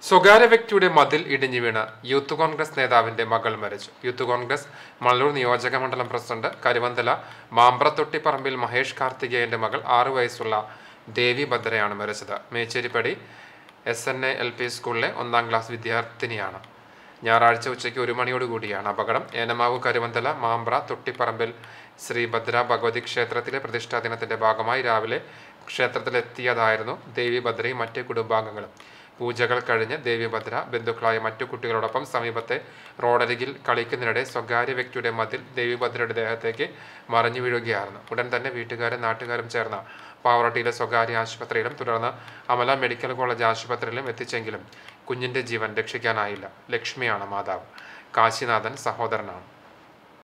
സ്വകാര്യ വ്യക്തിയുടെ മതിൽ ഇടിഞ്ഞു വീണ് യൂത്ത് കോൺഗ്രസ് നേതാവിന്റെ മകൾ മരിച്ചു യൂത്ത് കോൺഗ്രസ് മള്ളൂർ നിയോജക മണ്ഡലം പ്രസിഡന്റ് കരുവന്തല മാമ്പ്രത്തൊട്ടിപ്പറമ്പിൽ മഹേഷ് കാർത്തികേയന്റെ മകൾ ആറു വയസ്സുള്ള ദേവി ഭദ്രയാണ് മരിച്ചത് Mecheripadi S N A L P സ്കൂളിലെ ഒന്നാം ക്ലാസ് വിദ്യാർത്ഥിനിയാണ് ഞായറാഴ്ച ഉച്ചയ്ക്ക് ഒരു മണിയോടുകൂടിയാണ് അപകടം ഏനമാവ് കരുവന്തല മാമ്പ്ര തൊട്ടിപ്പറമ്പിൽ ശ്രീ ഭദ്ര ഭഗവതി ക്ഷേത്രത്തിലെ പ്രതിഷ്ഠാ ദിനത്തിന്റെ ഭാഗമായി രാവിലെ ക്ഷേത്രത്തിലെത്തിയതായിരുന്നു ദേവി ഭദ്രയും മറ്റ് കുടുംബാംഗങ്ങളും പൂജകൾ കഴിഞ്ഞ് ദേവി ഭദ്ര ബന്ധുക്കളായ മറ്റു കുട്ടികളോടൊപ്പം സമീപത്തെ റോഡരികിൽ കളിക്കുന്നതിനിടെ സ്വകാര്യ വ്യക്തിയുടെ മതിൽ ദേവി ഭദ്രയുടെ ദേഹത്തേക്ക് മറിഞ്ഞു വീഴുകയായിരുന്നു ഉടൻ തന്നെ വീട്ടുകാരും നാട്ടുകാരും ചേർന്ന് പാവറട്ടിയിലെ സ്വകാര്യ ആശുപത്രിയിലും തുടർന്ന് അമല മെഡിക്കൽ കോളേജ് ആശുപത്രിയിലും എത്തിച്ചെങ്കിലും കുഞ്ഞിന്റെ ജീവൻ രക്ഷിക്കാനായില്ല ലക്ഷ്മിയാണ് മാതാവ് കാശിനാഥൻ സഹോദരനാണ്